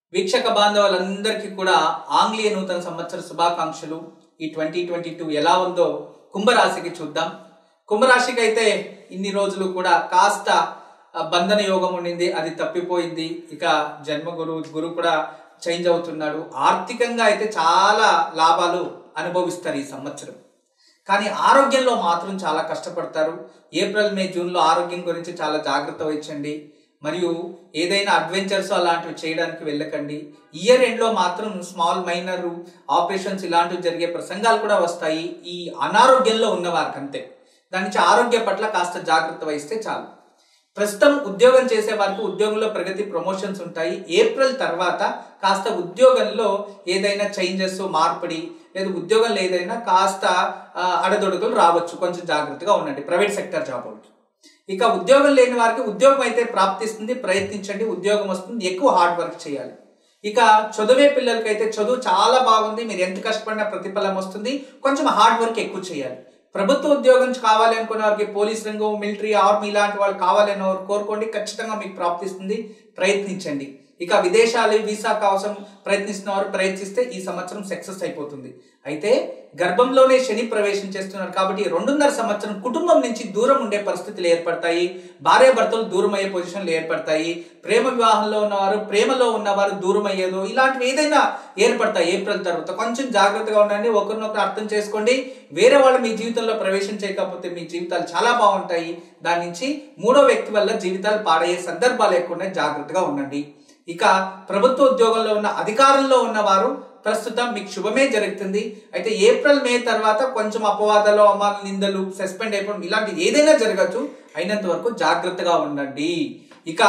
వీక్షక బాంధవులందరికీ కూడా ఆంగ్లీయ నూతన సంవత్సర శుభాకాంక్షలు ఈ ట్వంటీ ట్వంటీ టూ ఎలా ఉందో కుంభరాశికి చూద్దాం కుంభరాశికి అయితే ఇన్ని రోజులు కూడా కాస్త ఆ, బంధన యోగం ఉండింది అది తప్పిపోయింది ఇక జన్మ గురువు గురువు కూడా చేంజ్ అవుతున్నాడు ఆర్థికంగా అయితే చాలా లాభాలు అనుభవిస్తారు ఈ సంవత్సరం కానీ ఆరోగ్యంలో మాత్రం చాలా కష్టపడతారు ఏప్రిల్ మే జూన్లో ఆరోగ్యం గురించి చాలా జాగ్రత్త వహించండి మరియు ఏదైనా అడ్వెంచర్స్ అలాంటివి చేయడానికి వెళ్ళకండి ఇయర్ ఎండ్లో మాత్రం స్మాల్ మైనర్ ఆపరేషన్స్ ఇలాంటివి జరిగే ప్రసంగాలు కూడా వస్తాయి ఈ అనారోగ్యంలో ఉన్నవారికి అంతే దాని నుంచి ఆరోగ్య పట్ల కాస్త జాగ్రత్త వహిస్తే చాలు ప్రస్తుతం ఉద్యోగం చేసే వారికి ఉద్యోగంలో ప్రగతి ప్రమోషన్స్ ఉంటాయి ఏప్రిల్ తర్వాత కాస్త ఉద్యోగంలో ఏదైనా చేంజెస్ మార్పిడి లేదా ఉద్యోగంలో ఏదైనా కాస్త ఆ, అడదొడుగులు రావచ్చు కొంచెం జాగ్రత్తగా ఉండండి ప్రైవేట్ సెక్టర్ జాబ్ వాళ్ళకి ఇక ఉద్యోగం లేని వారికి ఉద్యోగం అయితే ప్రాప్తిస్తుంది ప్రయత్నించండి ఉద్యోగం వస్తుంది ఎక్కువ హార్డ్ వర్క్ చేయాలి ఇక చదివే పిల్లలకైతే చదువు చాలా బాగుంది మీరు ఎంత కష్టపడినా ప్రతిఫలం వస్తుంది కొంచెం హార్డ్ వర్క్ ఎక్కువ చేయాలి ప్రభుత్వ ఉద్యోగం కావాలి అనుకున్న వారికి పోలీస్ రంగం మిలిటరీ ఆర్మీ ఇలాంటి వాళ్ళు కావాలి అన్న వారు కోరుకోండి ఖచ్చితంగా మీకు ప్రాప్తిస్తుంది ప్రయత్నించండి ఇక విదేశాలు వీసా కోసం ప్రయత్నిస్తున్న వారు ప్రయత్నిస్తే ఈ సంవత్సరం సక్సెస్ అయిపోతుంది అయితే గర్భంలోనే శని ప్రవేశం చేస్తున్నారు కాబట్టి రెండున్నర సంవత్సరం కుటుంబం నుంచి దూరం ఉండే పరిస్థితులు ఏర్పడతాయి భార్యాభర్తలు దూరం అయ్యే పొజిషన్లు ఏర్పడతాయి ప్రేమ వివాహంలో ఉన్నవారు ప్రేమలో ఉన్నవారు దూరం అయ్యేదో ఇలాంటివి ఏదైనా ఏర్పడతాయి ఏప్రిల్ తర్వాత కొంచెం జాగ్రత్తగా ఉండండి ఒకరినొకరు అర్థం చేసుకోండి వేరే వాళ్ళు మీ జీవితంలో ప్రవేశం చేయకపోతే మీ జీవితాలు చాలా బాగుంటాయి దాని నుంచి మూడో వ్యక్తి వల్ల జీవితాలు పాడయ్యే సందర్భాలు లేకుండా జాగ్రత్తగా ఉండండి ఇక ప్రభుత్వ ఉద్యోగంలో ఉన్న అధికారంలో ఉన్నవారు ప్రస్తుతం మీకు శుభమే జరుగుతుంది అయితే ఏప్రిల్ మే తర్వాత కొంచెం అపవాదాలు అమాల నిందలు సస్పెండ్ అయిపోవడం ఇలాంటి ఏదైనా జరగచ్చు అయినంత వరకు జాగ్రత్తగా ఉండండి ఇక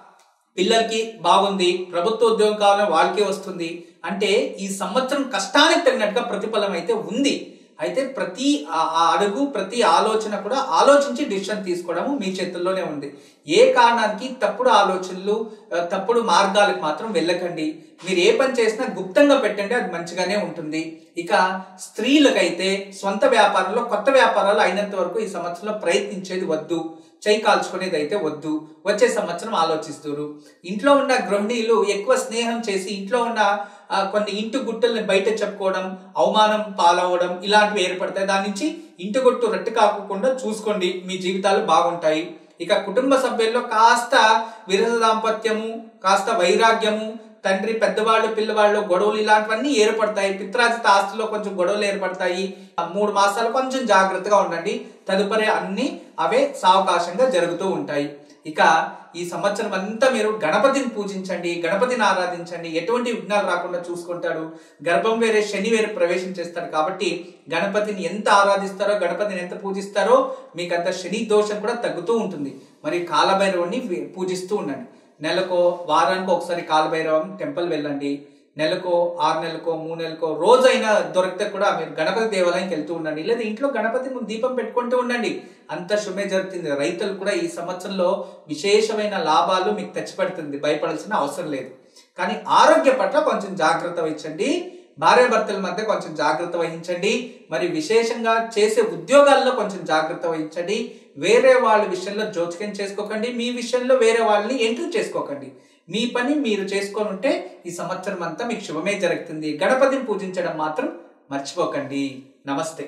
పిల్లలకి బాగుంది ప్రభుత్వ ఉద్యోగం కావాలని వాళ్ళకే వస్తుంది అంటే ఈ సంవత్సరం కష్టానికి తగినట్టుగా ప్రతిఫలం అయితే ఉంది అయితే ప్రతి ఆ- ఆ అడుగు ప్రతి ఆలోచన కూడా ఆలోచించి డిసిషన్ తీసుకోవడము మీ చేతుల్లోనే ఉంది ఏ కారణానికి తప్పుడు ఆలోచనలు ఆ, తప్పుడు మార్గాలకు మాత్రం వెళ్ళకండి మీరు ఏ పని చేసినా గుప్తంగా పెట్టండి అది మంచిగానే ఉంటుంది ఇక స్త్రీలకైతే సొంత వ్యాపారంలో కొత్త వ్యాపారాలు అయినంత వరకు ఈ సంవత్సరంలో ప్రయత్నించేది వద్దు చేయి కాల్చుకునేది అయితే వద్దు వచ్చే సంవత్సరం ఆలోచిస్తారు ఇంట్లో ఉన్న గృహిణీలు ఎక్కువ స్నేహం చేసి ఇంట్లో ఉన్న ఆ, కొన్ని ఇంటి గుట్టల్ని బయట చెప్పుకోవడం అవమానం పాలవడం ఇలాంటివి ఏర్పడతాయి దాని నుంచి ఇంటి గుట్టు రట్టు కాకుండా చూసుకోండి మీ జీవితాలు బాగుంటాయి ఇక కుటుంబ సభ్యుల్లో కాస్త విరస దాంపత్యము కాస్త వైరాగ్యము తండ్రి పెద్దవాళ్ళు పిల్లవాళ్ళు గొడవలు ఇలాంటివన్నీ ఏర్పడతాయి పిత్రాజిత ఆస్తిలో కొంచెం గొడవలు ఏర్పడతాయి ఆ మూడు మాసాలు కొంచెం జాగ్రత్తగా ఉండండి తదుపరి అన్ని అవే సావకాశంగా జరుగుతూ ఉంటాయి ఇక ఈ సంవత్సరం అంతా మీరు గణపతిని పూజించండి గణపతిని ఆరాధించండి ఎటువంటి విఘ్నాలు రాకుండా చూసుకుంటాడు గర్భం వేరే శని వేరే ప్రవేశం చేస్తాడు కాబట్టి గణపతిని ఎంత ఆరాధిస్తారో గణపతిని ఎంత పూజిస్తారో మీకు అంత శని దోషం కూడా తగ్గుతూ ఉంటుంది మరి కాలభైరవుని పూజిస్తూ ఉండండి నెలకో వారానికి ఒకసారి కాలభైరవం టెంపుల్ వెళ్ళండి నెలకో ఆరు నెలకో మూడు నెలకో రోజైనా దొరికితే కూడా మీరు గణపతి దేవాలయంకి వెళ్తూ ఉండండి లేదా ఇంట్లో గణపతి ముందు దీపం పెట్టుకుంటూ ఉండండి అంత శుభే జరుగుతుంది రైతులు కూడా ఈ సంవత్సరంలో విశేషమైన లాభాలు మీకు తెచ్చిపెడుతుంది భయపడాల్సిన అవసరం లేదు కానీ ఆరోగ్య పట్ల కొంచెం జాగ్రత్త వహించండి భార్యాభర్తల మధ్య కొంచెం జాగ్రత్త వహించండి మరి విశేషంగా చేసే ఉద్యోగాల్లో కొంచెం జాగ్రత్త వహించండి వేరే వాళ్ళ విషయంలో జోచికం చేసుకోకండి మీ విషయంలో వేరే వాళ్ళని ఎంట్రీ చేసుకోకండి మీ పని మీరు చేసుకొని ఉంటే ఈ సంవత్సరం అంతా మీకు శుభమే జరుగుతుంది గణపతిని పూజించడం మాత్రం మర్చిపోకండి నమస్తే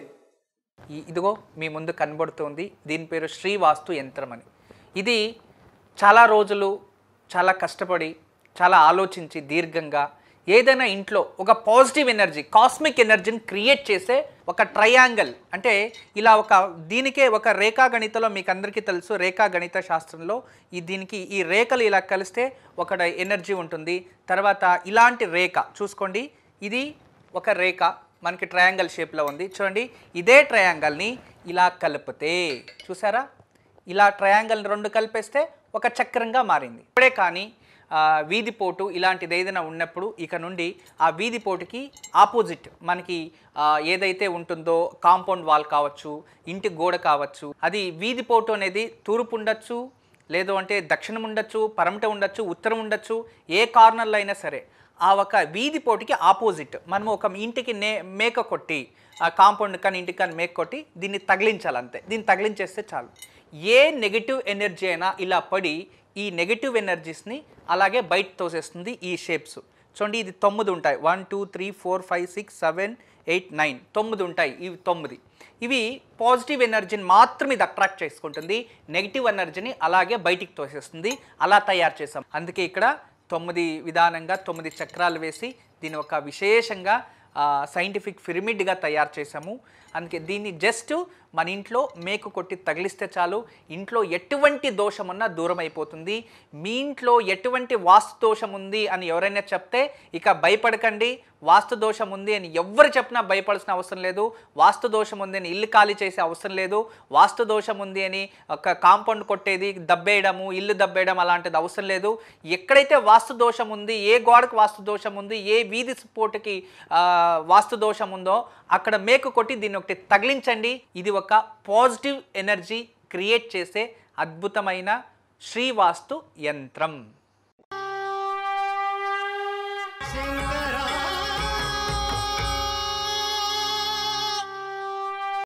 ఈ- ఇదిగో మీ ముందు కనబడుతుంది దీని పేరు శ్రీవాస్తు యంత్రం అని ఇది చాలా రోజులు చాలా కష్టపడి చాలా ఆలోచించి దీర్ఘంగా ఏదైనా ఇంట్లో ఒక పాజిటివ్ ఎనర్జీ కాస్మిక్ ఎనర్జీని క్రియేట్ చేసే ఒక ట్రయాంగిల్ అంటే ఇలా ఒక దీనికే ఒక రేఖా గణితలో మీకు అందరికీ తెలుసు రేఖా గణిత శాస్త్రంలో ఈ దీనికి ఈ రేఖలు ఇలా కలిస్తే ఒక ఎనర్జీ ఉంటుంది తర్వాత ఇలాంటి రేఖ చూసుకోండి ఇది ఒక రేఖ మనకి ట్రయాంగల్ షేప్లో ఉంది చూడండి ఇదే ట్రయాంగల్ని ఇలా కలిపితే చూసారా ఇలా ట్రయాంగల్ రెండు కలిపేస్తే ఒక చక్రంగా మారింది ఇప్పుడే కానీ ఆ, వీధి పోటు ఇలాంటిది ఏదైనా ఉన్నప్పుడు ఇక నుండి ఆ వీధి పోటుకి ఆపోజిట్ మనకి ఆ, ఏదైతే ఉంటుందో కాంపౌండ్ వాల్ కావచ్చు ఇంటి గోడ కావచ్చు అది వీధి పోటు అనేది తూర్పు ఉండొచ్చు లేదు అంటే దక్షిణం ఉండొచ్చు పరమట ఉండొచ్చు ఉత్తరం ఉండొచ్చు ఏ కార్నర్లో అయినా సరే ఆ ఒక వీధి పోటీకి ఆపోజిట్ మనం ఒక ఇంటికి నే మేక కొట్టి ఆ కాంపౌండ్ కానీ ఇంటికి కానీ మేక కొట్టి దీన్ని తగిలించాలి అంతే దీన్ని తగిలించేస్తే చాలు ఏ నెగిటివ్ ఎనర్జీ అయినా ఇలా పడి ఈ నెగిటివ్ ఎనర్జీస్ని అలాగే బయట తోసేస్తుంది ఈ షేప్స్ చూడండి ఇది తొమ్మిది ఉంటాయి one two three four five six seven eight nine తొమ్మిది ఉంటాయి ఇవి తొమ్మిది ఇవి పాజిటివ్ ఎనర్జీని మాత్రం ఇది అట్రాక్ట్ చేసుకుంటుంది నెగిటివ్ ఎనర్జీని అలాగే బయటికి తోసేస్తుంది అలా తయారు చేసాం అందుకే ఇక్కడ తొమ్మిది విధానంగా తొమ్మిది చక్రాలు వేసి దీని ఒక విశేషంగా సైంటిఫిక్ పిరమిడ్గా తయారు చేసాము అందుకే దీన్ని జస్ట్ మన ఇంట్లో మేకు కొట్టి తగిలిస్తే చాలు ఇంట్లో ఎటువంటి దోషం ఉన్నా దూరం అయిపోతుంది మీ ఇంట్లో ఎటువంటి వాస్తు దోషం ఉంది అని ఎవరైనా చెప్తే ఇక భయపడకండి వాస్తు దోషం ఉంది అని ఎవరు చెప్పినా భయపడాల్సిన అవసరం లేదు వాస్తు దోషం ఉంది అని ఇల్లు ఖాళీ చేసే అవసరం లేదు వాస్తు దోషం ఉంది అని ఒక కాంపౌండ్ కొట్టేది దబ్బేయడము ఇల్లు దబ్బేయడం అలాంటిది అవసరం లేదు ఎక్కడైతే వాస్తు దోషం ఉంది ఏ గోడకు వాస్తు దోషం ఉంది ఏ వీధి పోటుకి వాస్తు దోషం ఉందో అక్కడ మేకు కొట్టి దీన్ని ఒకటి తగిలించండి ఇది ఒక పాజిటివ్ ఎనర్జీ క్రియేట్ చేసే అద్భుతమైన శ్రీవాస్తు యంత్రం Sing